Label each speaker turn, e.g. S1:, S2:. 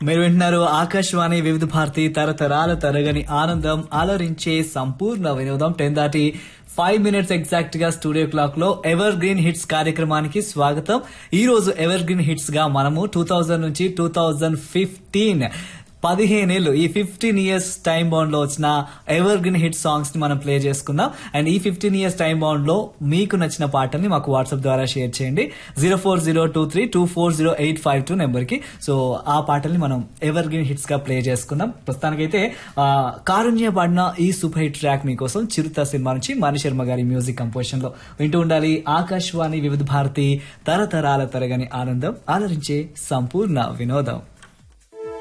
S1: మీరు వింటున్నారు ఆకాశవాణి వివిధ భారతి తరతరాల తరగని ఆనందం అలరించే సంపూర్ణ వినోదం టెన్ దాటి ఫైవ్ మినిట్స్ ఎగ్జాక్ట్ గా స్టూడియో క్లాక్ లో ఎవర్ గ్రీన్ హిట్స్ కార్యక్రమానికి స్వాగతం ఈ రోజు ఎవర్ గ్రీన్ హిట్స్ గా మనము టూ థౌజండ్ నుంచి టూ థౌజండ్ ఫిఫ్టీన్ పదిహేనేళ్ళు ఈ ఫిఫ్టీన్ ఇయర్స్ టైం బౌండ్ లో వచ్చిన ఎవర్ గ్రీన్ హిట్ సాంగ్స్ ని మనం ప్లే చేసుకుందాం అండ్ ఈ ఫిఫ్టీన్ ఇయర్స్ టైం బౌండ్ లో మీకు నచ్చిన పాటల్ని మాకు వాట్సాప్ ద్వారా షేర్ చేయండి zero four zero two three two four zero eight five two number కి సో ఆ పాటల్ని మనం ఎవర్ గ్రీన్ హిట్స్ గా ప్లే చేసుకుందాం ప్రస్తుతానికైతే ఆ, కారుణ్య పాడిన ఈ సూపర్ హిట్ ట్రాక్ మీకోసం చిరుత సినిమా నుంచి మణి శర్మ గారి మ్యూజిక్ కంపోజిషన్ లో వింటూ ఉండాలి ఆకాశవాణి వివిధ భారతి తరతరాల తరగని ఆనందం ఆలరించే సంపూర్ణ వినోదం